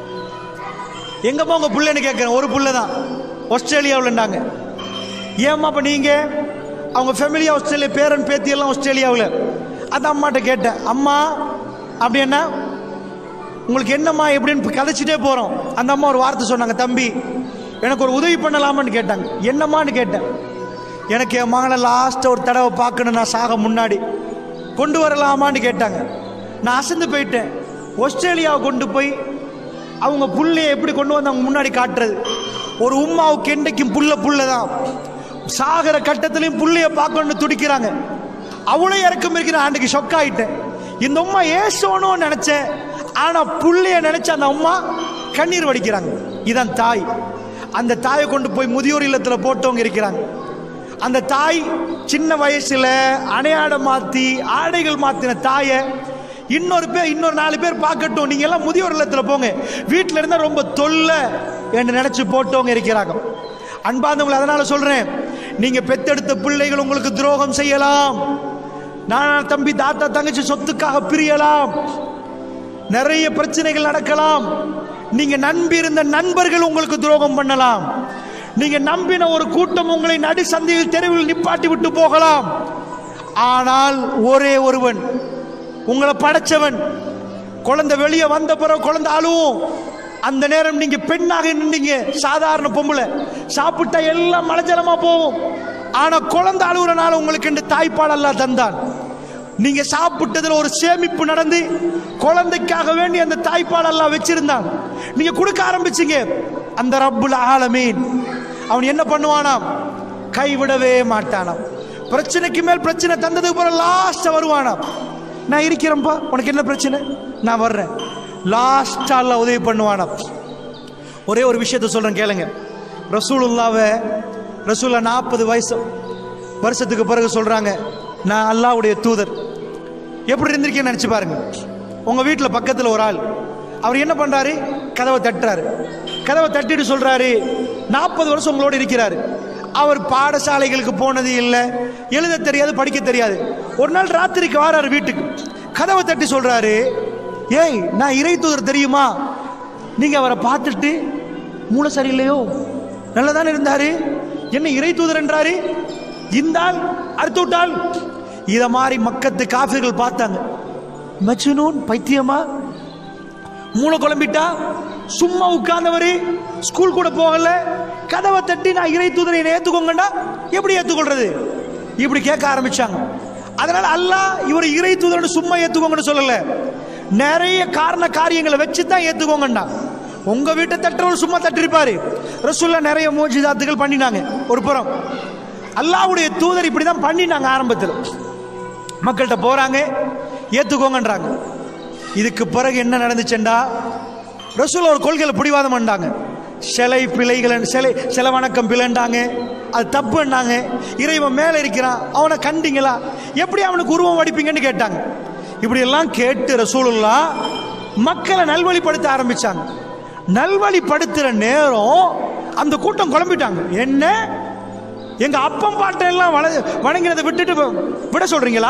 எங்கம்மா உங்கள் பிள்ளைன்னு கேட்குறேன் ஒரு பிள்ளை தான் ஆஸ்திரேலியாவில்ண்டாங்க ஏம்மா அப்போ நீங்கள் அவங்க ஃபேமிலி ஆஸ்திரேலியா பேரன் பேத்தி எல்லாம் ஆஸ்திரேலியாவில் அந்த அம்மாட்ட கேட்டேன் அம்மா அப்படின்னா உங்களுக்கு என்னம்மா எப்படின்னு கதைச்சிட்டே போகிறோம் அந்த அம்மா ஒரு வார்த்தை சொன்னாங்க தம்பி எனக்கு ஒரு உதவி பண்ணலாமான்னு கேட்டாங்க என்னம்மான்னு கேட்டேன் எனக்கு என் மகனை லாஸ்ட்டாக ஒரு தடவை பார்க்கணும் நான் சாக முன்னாடி கொண்டு வரலாமான்னு கேட்டாங்க நான் அசந்து போயிட்டேன் ஆஸ்திரேலியாவை கொண்டு போய் அவங்க புள்ளைய எப்படி கொண்டு வந்து அவங்க முன்னாடி காட்டுறது ஒரு உம்மாவுக்கு என்றைக்கும் புள்ள புள்ள தான் சாகிற கட்டத்திலையும் புள்ளைய பார்க்கணும்னு துடிக்கிறாங்க அவ்வளோ இறக்கம் இருக்கிற ஆண்டுக்கு ஷொக் ஆயிட்டேன் இந்த உம்மா ஏசோன்னு நினைச்சேன் ஆனா புள்ளைய நினைச்ச அந்த அம்மா கண்ணீர் வடிக்கிறாங்க இதான் தாய் அந்த தாயை கொண்டு போய் முதியோர் இல்லத்தில் போட்டவங்க இருக்கிறாங்க அந்த தாய் சின்ன வயசுல அணையாடை மாத்தி ஆடைகள் மாத்தின தாயை இன்னொரு பேர் இன்னொரு நாலு பேர் பார்க்கட்டும் நீங்க எல்லாம் முதியோர் இல்லத்தில் போங்க வீட்டில் இருந்தா ரொம்ப தொல்லை என்று நினைச்சு போட்டவங்க இருக்கிறாங்க அன்பார்ந்தவங்களை அதனால சொல்றேன் நீங்க பெத்தெடுத்த பிள்ளைகள் உங்களுக்கு துரோகம் செய்யலாம் நான் தம்பி தாத்தா தங்கச்சி சொத்துக்காக பிரியலாம் நிறைய பிரச்சனைகள் நடக்கலாம் நீங்க நம்பி இருந்த நண்பர்கள் உங்களுக்கு துரோகம் பண்ணலாம் நீங்க நம்பின ஒரு கூட்டம் உங்களை நடு சந்தையில் தெருவில் நிப்பாட்டி விட்டு போகலாம் ஆனால் ஒரே ஒருவன் உங்களை படைச்சவன் குழந்தை வெளியே வந்த பிறகு குழந்தை அழுவும் அந்த நேரம் நீங்க பெண்ணாக நின்றீங்க சாதாரண பொம்பளை சாப்பிட்டா எல்லாம் மலஜலமா போகும் ஆனா குழந்தை அழுகுறனால உங்களுக்கு இந்த தாய்ப்பாடெல்லாம் தந்தான் நீங்க சாப்பிட்டதுல ஒரு சேமிப்பு நடந்து குழந்தைக்காக வேண்டி அந்த தாய்ப்பாடெல்லாம் வச்சிருந்தான் நீங்க கொடுக்க ஆரம்பிச்சீங்க அந்த ரப்புல் ஆலமீன் அவன் என்ன பண்ணுவானாம் கைவிடவே மாட்டானாம் பிரச்சனைக்கு மேல் பிரச்சனை தந்ததுக்கு பிறகு லாஸ்டா வருவானாம் நான் இருக்கிறேன்ப்பா உனக்கு என்ன பிரச்சனை நான் வர்றேன் லாஸ்டா அல்லாஹ் உதவி பண்ணுவானாம் ஒரே ஒரு விஷயத்த சொல்றேன் கேளுங்க ரசூலுல்லாவை ரசூல்லா நாற்பது வயசு வருஷத்துக்கு பிறகு சொல்றாங்க நான் அல்லாஹ்வுடைய தூதர் எப்படி இருந்திருக்கேன்னு நினைச்சு பாருங்க உங்க வீட்டில் பக்கத்தில் ஒரு ஆள் அவர் என்ன பண்றாரு கதவை தட்டுறாரு கதவை தட்டிட்டு சொல்றாரு நாற்பது வருஷம் உங்களோட இருக்கிறாரு அவர் பாடசாலைகளுக்கு போனது இல்லை எழுத தெரியாது படிக்க தெரியாது ஒரு நாள் ராத்திரிக்கு வாராரு வீட்டுக்கு கதவை தட்டி சொல்றாரு ஏய் நான் இறை தூதர் தெரியுமா நீங்க அவரை பார்த்துட்டு மூளை சரியில்லையோ நல்லதானே இருந்தாரு என்ன இறை தூதர் என்றாரு இந்த ஆள் அடுத்து விட்டால் இத மாதிரி மக்கத்து காஃபிர்கள் பார்த்தாங்க மஜ்னூன் பைத்தியமா மூளை குழம்பிட்டா சும்மா உட்கார்ந்தவரு ஸ்கூல் கூட போகல கதவை தட்டி நான் இறை தூதரை என்னை ஏத்துக்கோங்கண்டா எப்படி ஏத்துக்கொள்றது இப்படி கேட்க ஆரம்பிச்சாங்க அதனால அல்லாஹ் இவர் இறை தூதர்னு சும்மா ஏத்துக்கோங்கன்னு சொல்லல நிறைய காரண காரியங்களை வச்சு தான் ஏத்துக்கோங்கண்டா உங்க வீட்டை தட்டுறவர் சும்மா தட்டிருப்பாரு ரசூல்லா நிறைய மோஜிதாத்துகள் பண்ணினாங்க ஒரு புறம் அல்லாஹ்வுடைய தூதர் இப்படி தான் பண்ணினாங்க ஆரம்பத்தில் மக்கள்கிட்ட போறாங்க ஏத்துக்கோங்கன்றாங்க இதுக்கு பிறகு என்ன நடந்துச்சுண்டா ரசூல் ஒரு கொள்கையில பிடிவாதம் பண்ணாங்க சிலை பிழைகள் சிலை சில வணக்கம் பிழைண்டாங்க அது தப்புன்னாங்க இறைவன் மேலே இருக்கிறான் அவனை கண்டிங்களா எப்படி அவனுக்கு உருவம் வடிப்பீங்கன்னு கேட்டாங்க இப்படி எல்லாம் கேட்டு ரசூலுல்லா மக்களை நல்வழிப்படுத்த ஆரம்பிச்சாங்க நல்வழிப்படுத்துற நேரம் அந்த கூட்டம் குழம்பிட்டாங்க என்ன எங்க அப்பம் பாட்டை எல்லாம் வள வணங்கினதை விட்டுட்டு விட சொல்றீங்களா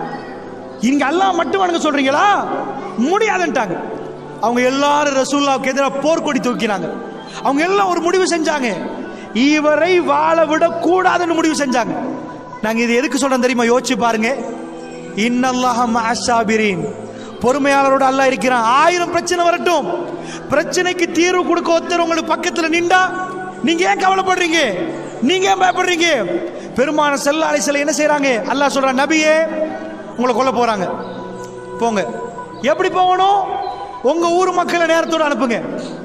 இங்க அல்லாஹ் மட்டும் வணங்க சொல்றீங்களா முடியாதுன்ட்டாங்க அவங்க எல்லாரும் ரசூல்லாவுக்கு எதிராக போர்க்கொடி தூக்கினாங்க அவங்க எல்லாம் ஒரு முடிவு செஞ்சாங்க இவரை வாழ விட கூடாதுன்னு முடிவு செஞ்சாங்க நாங்க இது எதுக்கு சொல்றோம் தெரியுமா யோசிச்சு பாருங்க இன்னல்லாஹ மஅசாபிரீன் பொறுமையாளரோட அல்லாஹ் இருக்கிறான் ஆயிரம் பிரச்சனை வரட்டும் பிரச்சனைக்கு தீர்வு கொடுக்க ஒருத்தர் உங்களுக்கு பக்கத்துல நின்றா நீங்க ஏன் கவலைப்படுறீங்க நீங்க ஏன் பயப்படுறீங்க பெருமான செல்ல அலைசல என்ன செய்றாங்க அல்லாஹ் சொல்றான் நபியே உங்களை கொல்ல போறாங்க போங்க எப்படி போகணும் உங்க ஊர் மக்களை நேரத்தோட அனுப்புங்க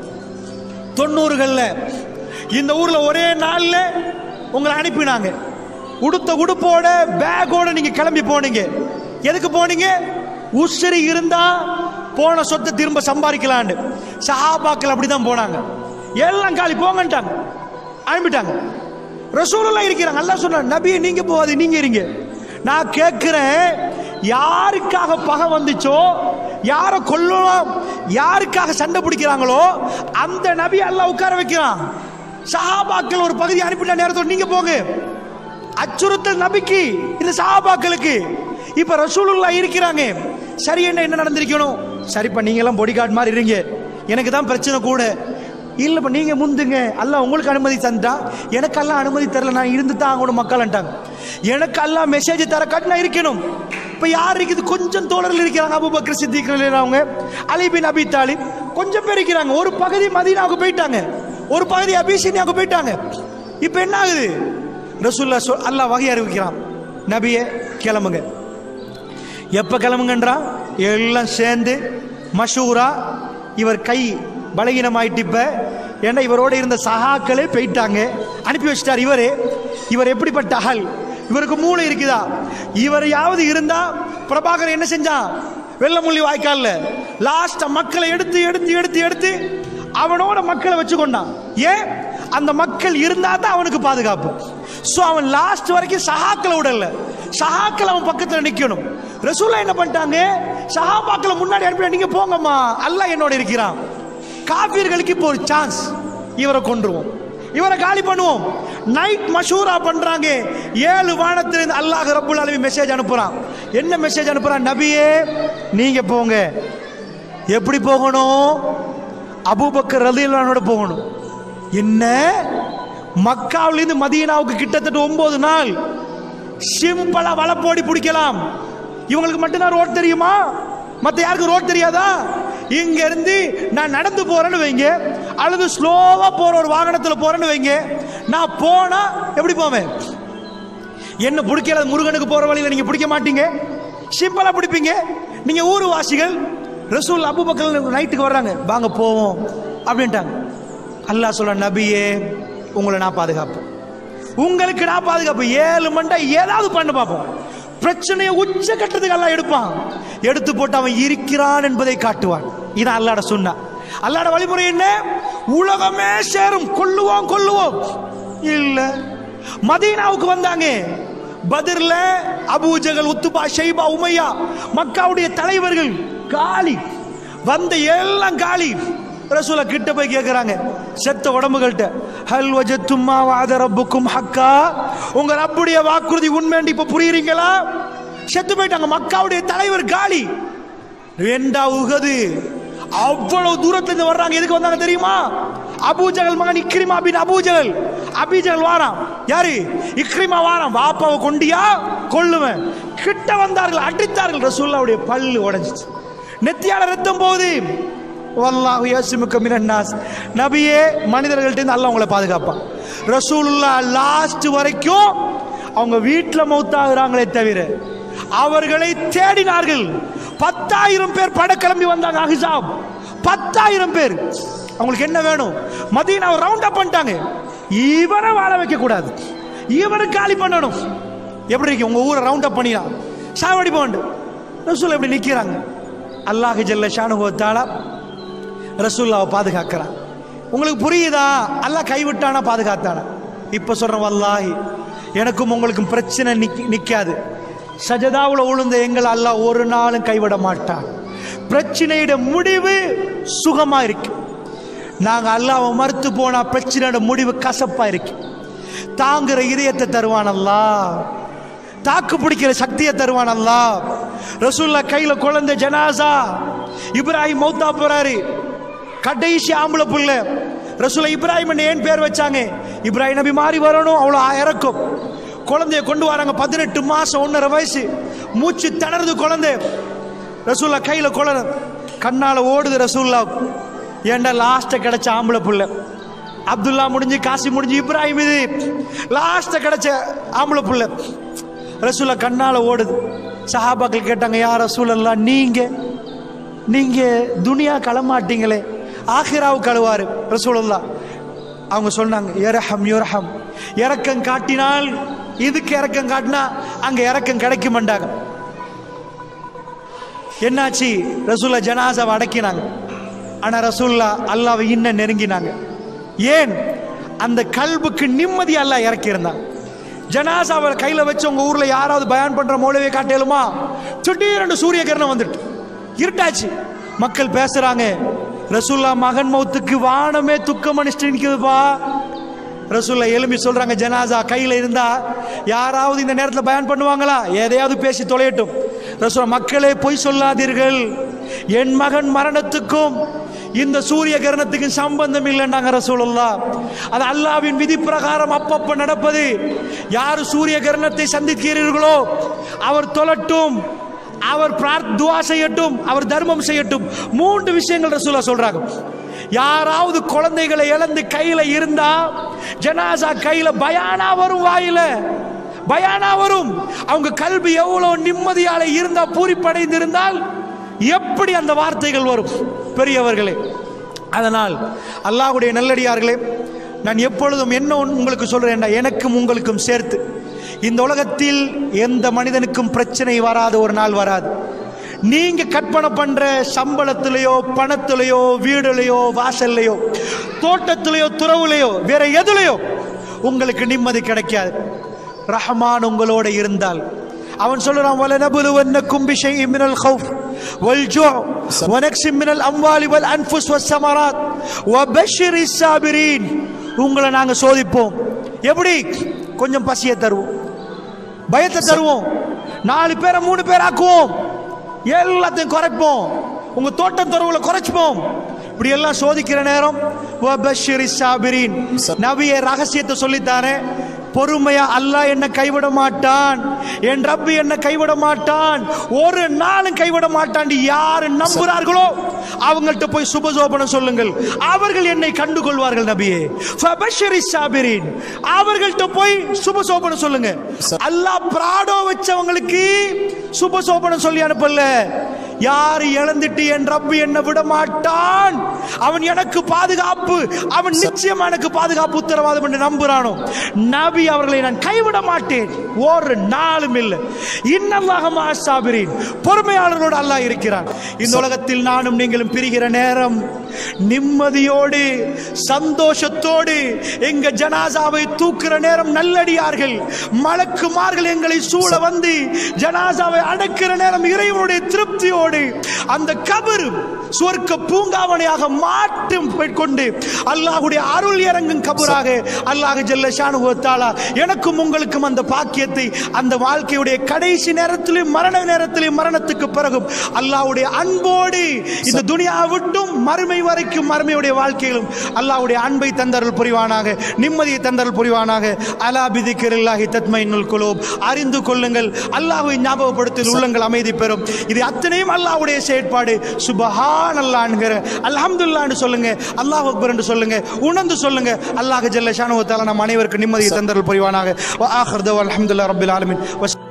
தொண்ணூறுகள்ல இந்த ஊர்ல ஒரே நாள்ல உங்களை அனுப்பினாங்க உடுத்த உடுப்போட பேக்கோட நீங்க கிளம்பி போனீங்க எதுக்கு போனீங்க உசிரி இருந்தா போன சொத்தை திரும்ப சம்பாதிக்கலான்னு சஹாபாக்கள் அப்படிதான் போனாங்க எல்லாம் காலி போங்கன்ட்டாங்க அனுப்பிட்டாங்க ரசூலெல்லாம் இருக்கிறாங்க அல்லாஹ் சொன்னார் நபியை நீங்க போகாது நீங்க இருங்க நான் கேட்கிறேன் யாருக்காக பகை வந்துச்சோ யாரை கொல்லலாம் யாருக்காக சண்டை பிடிக்கிறாங்களோ அந்த நபி அல்லாஹ் உட்கார வைக்கிறான் சஹாபாக்கள் ஒரு பகுதி அனுப்பிட்ட நேரத்தோட நீங்க போங்க அச்சுறுத்தல் நபிக்கு இந்த சஹாபாக்களுக்கு இப்ப ரசூலுல்லா இருக்கிறாங்க சரி என்ன என்ன நடந்திருக்கணும் சரிப்பா நீங்க எல்லாம் பொடி கார்டு மாதிரி இருங்க எனக்கு தான் பிரச்சனை கூட இல்லப்பா நீங்க முந்துங்க அல்லாஹ் உங்களுக்கு அனுமதி தந்தா எனக்கு எல்லாம் அனுமதி தரல நான் இருந்து தான் அவங்களோட மக்கள்ன்ட்டாங்க எனக்கு எல்லாம் மெசேஜ் தர காட்டி நான் இருக்கணும் இப்ப யார் இருக்குது கொஞ்சம் தோழர்கள் இருக்கிறாங்க அபுபக்கர் சித்திகள் அவங்க அலி பின் அபி தாலிப் கொஞ்சம் பேர் இருக்கிறாங்க ஒரு பகுதி மதீனாவுக்கு போயிட்டாங்க ஒரு பகுதி அபிசீனியாவுக்கு போயிட்டாங்க இப்ப என்ன ஆகுது ரசூல்லா சொல் அல்லாஹ் வகை அறிவிக்கிறான் நபியே கிளம்புங்க எப்ப கிளம்புங்கன்றான் எல்லாம் சேர்ந்து மஷூரா இவர் கை பலகீனமாயிட்டு இப்ப ஏன்னா இவரோட இருந்த சகாக்களே போயிட்டாங்க அனுப்பி வச்சிட்டார் இவரு இவர் எப்படிப்பட்ட ஆள் இவருக்கு மூளை இருக்குதா இவர் யாவது இருந்தா பிரபாகர் என்ன செஞ்சான் வெள்ளமுள்ளி வாய்க்கால்ல லாஸ்ட் மக்களை எடுத்து எடுத்து எடுத்து எடுத்து அவனோட மக்களை வச்சு கொண்டான் ஏன் அந்த மக்கள் இருந்தா தான் அவனுக்கு பாதுகாப்பு ஸோ அவன் லாஸ்ட் வரைக்கும் சஹாக்களை விடல சஹாக்கள் அவன் பக்கத்தில் நிற்கணும் ரசூலா என்ன பண்ணிட்டாங்க சஹாபாக்களை முன்னாடி அனுப்பி நீங்க போங்கம்மா அல்லாஹ் என்னோட இருக்கிறான் காபீர்களுக்கு இப்போ ஒரு சான்ஸ் இவரை கொன்றுவோம் இவரை காலி பண்ணுவோம் நைட் மஷூரா பண்றாங்க ஏழு வானத்திலிருந்து அல்லாஹ் ரப்புல் அலமி மெசேஜ் அனுப்புறான் என்ன மெசேஜ் அனுப்புறான் நபியே நீங்க போங்க எப்படி போகணும் அபூபக்கர் ரலியல்லானோட போகணும் என்ன மக்காவிலிருந்து மதீனாவுக்கு கிட்டத்தட்ட ஒன்பது நாள் சிம்பிளா வளப்போடி பிடிக்கலாம் இவங்களுக்கு மட்டும்தான் ரோட் தெரியுமா மத்த யாருக்கு ரோட் தெரியாதா இங்க இருந்து நான் நடந்து போறேன்னு வைங்க அல்லது ஸ்லோவா போற ஒரு வாகனத்துல போறேன்னு வைங்க நான் போனா எப்படி போவேன் என்ன பிடிக்கல முருகனுக்கு போற வழியில நீங்க பிடிக்க மாட்டீங்க சிம்பிளா பிடிப்பீங்க நீங்க ஊர் வாசிகள் ரசூல் அபுபக்கர் நைட்டுக்கு வர்றாங்க வாங்க போவோம் அப்படின்ட்டாங்க அல்லாஹ் சொல்ற நபியே உங்களை நான் பாதுகாப்பு உங்களுக்கு நான் பாதுகாப்பு ஏழு மண்டை ஏதாவது பண்ணு பார்ப்போம் பிரச்சனையை உச்ச கட்டத்துக்கு எல்லாம் எடுப்பான் எடுத்து போட்டு அவன் இருக்கிறான் என்பதை காட்டுவான் இதான் அல்லாட சொன்னா அல்லாட வழிமுறை என்ன உலகமே சேரும் கொல்லுவோம் கொல்லுவோம் இல்ல மதீனாவுக்கு வந்தாங்க பதிர்ல அபூஜகல் உத்துபா ஷைபா உமையா மக்காவுடைய தலைவர்கள் காலி வந்த எல்லாம் காலி ரசூலா கிட்ட போய் கேட்குறாங்க செத்த உடம்புகள்கிட்ட ஹல் வஜத்தும் மா வஅத ரப்புக்கும் ஹக்கா உங்க ரப்புடைய வாக்குறுதி உண்மைன்னு இப்ப புரியுறீங்களா செத்து போயிட்டாங்க மக்காவுடைய தலைவர் காலி ரெண்டா உகது அவ்வளவு தூரத்துல இருந்து வர்றாங்க எதுக்கு வந்தாங்க தெரியுமா அபூஜகல் மகன் இக்ரிமா பின் அபூஜகல் அபிஜகல் வாராம் யாரு இக்ரிமா வாராம் வாப்பாவை கொண்டியா கொள்ளுவேன் கிட்ட வந்தார்கள் அடித்தார்கள் ரசூல்லாவுடைய பல்லு உடைஞ்சிச்சு நெத்தியால ரத்தம் போகுது வல்லாஹு யாசிமுக்க மினன்னாஸ் நபியே மனிதர்கள்ட்ட இருந்து அல்லாஹ் உங்களை பாதுகாப்பான் ரசூலுல்லா லாஸ்ட் வரைக்கும் அவங்க வீட்டில் மௌத்தாகிறாங்களே தவிர அவர்களை தேடினார்கள் பத்தாயிரம் பேர் பட கிளம்பி வந்தாங்க அஹிசாப் பத்தாயிரம் பேர் அவங்களுக்கு என்ன வேணும் மதீனாவை ரவுண்ட் அப் பண்ணிட்டாங்க இவனை வாழ வைக்க கூடாது இவனை காலி பண்ணணும் எப்படி இருக்கு உங்க ஊரை ரவுண்ட் அப் பண்ணினா சாவடி போண்டு ரசூல் எப்படி நிக்கிறாங்க அல்லாஹ் ஜல்ல ஷானுகோத்தாலா ரசூல்லாவை பாதுகாக்கிறான் உங்களுக்கு புரியுதா அல்லாஹ் கைவிட்டானா பாதுகாத்தானா இப்ப சொல்றேன் வல்லாஹி எனக்கும் உங்களுக்கும் பிரச்சனை நிக்க நிக்காது சஜதாவுல உளுந்த எங்களை அல்லாஹ் ஒரு நாளும் கைவிட மாட்டான் பிரச்சனையோட முடிவு சுகமா இருக்கு நாங்க அல்லாஹ்வை மறுத்து போனா பிரச்சனையோட முடிவு கசப்பா இருக்கு தாங்குற இதயத்தை தருவான் அல்லாஹ் தாக்கு பிடிக்கிற சக்தியை தருவான் அல்லாஹ் ரசூல்லா கையில குழந்தை ஜனாசா இப்ராஹிம் மௌத்தா போறாரு கடைசி ஆம்பளை புள்ள ரசூலா இப்ராஹிம் ஏன் பேர் வச்சாங்க இப்ராஹிம் நபி மாறி வரணும் அவ்வளோ இறக்கும் குழந்தைய கொண்டு வராங்க பதினெட்டு மாசம் ஒன்றரை வயசு மூச்சு திணறுது குழந்தை ரசூல்லா கையில குழந்தை கண்ணால ஓடுது ரசூல்லா ஏன்டா லாஸ்ட்டை கிடைச்ச ஆம்பளை புள்ள அப்துல்லா முடிஞ்சு காசி முடிஞ்சு இப்ராஹிம் இது லாஸ்ட்டை கிடைச்ச ஆம்பளை புள்ள ரசூல்லா கண்ணால ஓடுது சஹாபாக்கள் கேட்டாங்க யார் ரசூலல்லா நீங்க நீங்க துனியா களமாட்டீங்களே ஆஹிராவு கழுவாரு ரசூலுல்லா அவங்க சொன்னாங்க எரஹம் யுரஹம் இறக்கம் காட்டினால் இதுக்கு இறக்கம் காட்டினா அங்க இறக்கம் கிடைக்க மாட்டாங்க என்னாச்சு ரசூல்லா ஜனாசாவை அடக்கினாங்க ஆனா ரசூல்லா அல்லாவை இன்னும் நெருங்கினாங்க ஏன் அந்த கல்புக்கு நிம்மதி அல்லாஹ் இறக்கி இருந்தான் ஜனாசாவை கையில வச்சு உங்க ஊர்ல யாராவது பயான் பண்ற மௌலவே காட்டேலுமா திடீரென்று சூரிய கிரணம் வந்துட்டு இருட்டாச்சு மக்கள் பேசுறாங்க ரசூல்லா மகன் மௌத்துக்கு வானமே துக்கம் அனுஷ்டி நிற்குதுப்பா ரசூல்லா எலும்பி சொல்றாங்க ஜனாசா கையில இருந்தா யாராவது இந்த நேரத்தில் பயன் பண்ணுவாங்களா எதையாவது பேசி தொலையட்டும் ரசூலா மக்களே பொய் சொல்லாதீர்கள் என் மகன் மரணத்துக்கும் இந்த சூரிய கிரணத்துக்கும் சம்பந்தம் இல்லைன்னாங்க ரசூலுல்லா அது அல்லாவின் விதி பிரகாரம் அப்பப்ப நடப்பது யார் சூரிய கிரணத்தை சந்திக்கிறீர்களோ அவர் தொழட்டும் அவர் பிரார்த் துவா செய்யட்டும் அவர் தர்மம் செய்யட்டும் மூன்று விஷயங்கள் ரசூலா சொல்றாங்க யாராவது குழந்தைகளை இழந்து கையில இருந்தா ஜனாசா கையில பயானா வரும் வாயில பயானா வரும் அவங்க கல்வி எவ்வளவு நிம்மதியால இருந்தா பூரிப்படைந்து இருந்தால் எப்படி அந்த வார்த்தைகள் வரும் பெரியவர்களே அதனால் அல்லாஹ்வுடைய நல்லடியார்களே நான் எப்பொழுதும் என்ன ஒன்று உங்களுக்கு சொல்றேன்டா எனக்கும் உங்களுக்கும் சேர்த்து இந்த உலகத்தில் எந்த மனிதனுக்கும் பிரச்சனை வராத ஒரு நாள் வராது நீங்க கற்பனை பண்ற சம்பளத்திலேயோ பணத்திலேயோ வீடுலையோ வாசல்லையோ தோட்டத்திலேயோ துறவுலையோ வேற எதுலையோ உங்களுக்கு நிம்மதி கிடைக்காது ரஹ்மான் உங்களோட இருந்தால் அவன் சொல்றான் وَلَنَبْلُوَنَّكُمْ بِشَيْءٍ مِنَ الْخَوْفِ وَالْجُوعِ وَنَقْصٍ مِنَ الْأَمْوَالِ وَالْأَنْفُسِ وَالثَّمَرَاتِ وَبَشِّرِ الصَّابِرِينَ உங்களை நாங்க சோதிப்போம் எப்படி கொஞ்சம் பசியை தருவோம் பயத்தை தருவோம் நாலு பேரை மூணு பேர் ஆக்குவோம் எல்லாத்தையும் குறைப்போம் உங்க தோட்டம் துறவுல குறைச்சுப்போம் இப்படி எல்லாம் சோதிக்கிற நேரம் வபஷிரி சாபிரின் நபிய ரகசியத்தை சொல்லித்தானே பொறுமையா அல்லாஹ் என்ன கைவிட மாட்டான் என் ரப்பு என்ன கைவிட மாட்டான் ஒரு நாளும் கைவிட மாட்டான் யாரு நம்புறார்களோ அவங்கள்ட்ட போய் சுபசோபனம் சொல்லுங்கள் அவர்கள் என்னை கண்டுகொள்வார்கள் நபியே ஃபபஷிரி சாபிரின் அவர்கள்ட்ட போய் சுபசோபனம் சொல்லுங்க அல்லாஹ் பிராடோ வச்சவங்களுக்கு சுபசோபனம் சொல்லி அனுப்பல யார் இழந்துட்டு என் ரப்பு என்ன விட மாட்டான் அவன் எனக்கு பாதுகாப்பு அவன் நிச்சயமா எனக்கு பாதுகாப்பு உத்தரவாதம் என்று நம்புறானோ நபி அவர்களை நான் கைவிட மாட்டேன் ஒரு நாளும் இல்லை இன்னல்லாக மாசாபிரின் பொறுமையாளர்களோடு அல்லாஹ் இருக்கிறான் இந்த உலகத்தில் நானும் நீங்களும் பிரிகிற நேரம் நிம்மதியோடு சந்தோஷத்தோடு எங்க ஜனாசாவை தூக்குற நேரம் நல்லடியார்கள் மலக்குமார்கள் எங்களை சூழ வந்து ஜனாசாவை அடக்கிற நேரம் இறைவனுடைய திருப்தியோடு அந்த கபர் சுவர்க்க பூங்காவனையாக மாற்றும் கொண்டு அல்லாஹ்வுடைய அருள் இறங்கும் கபராக அல்லாஹ் ஜல்ல ஷானுவத்தாலா எனக்கும் உங்களுக்கும் அந்த பாக்கியத்தை அந்த வாழ்க்கையுடைய கடைசி நேரத்திலும் மரண நேரத்திலும் மரணத்துக்கு பிறகும் அல்லாஹ்வுடைய அன்போடு இந்த துனியா விட்டும் மறுமை வரைக்கும் மறுமையுடைய வாழ்க்கையிலும் அல்லாஹ்வுடைய அன்பை தந்தருள் புரிவானாக நிம்மதியை தந்தருள் புரிவானாக அலா பிதிக்கிரில்லாஹி தத்மைனுல் குலூப் அறிந்து கொள்ளுங்கள் அல்லாஹ்வை ஞாபகப்படுத்தி உள்ளங்கள் அமைதி பெறும் இது அத்தனையும் அல்லாஹ்வுடைய செயற்பாடு சுபஹான் அல்லாஹ்ங்கிற அல்ஹம்துலில்லாஹ்னு சொல்லுங்க அல்லாஹ் அக்பர் என்று சொல்லுங்க உணர்ந்து சொல்லுங்க அல்லாஹ் ஜல்ல ஷானுவத்தால நம் அனைவருக்கும் நிம்மதியை தந்தருள் புரிவானாக வ ஆஹிர் தவா அல்ஹம்துலில்லாஹி ரப்பில் ஆலமீன் வஸ்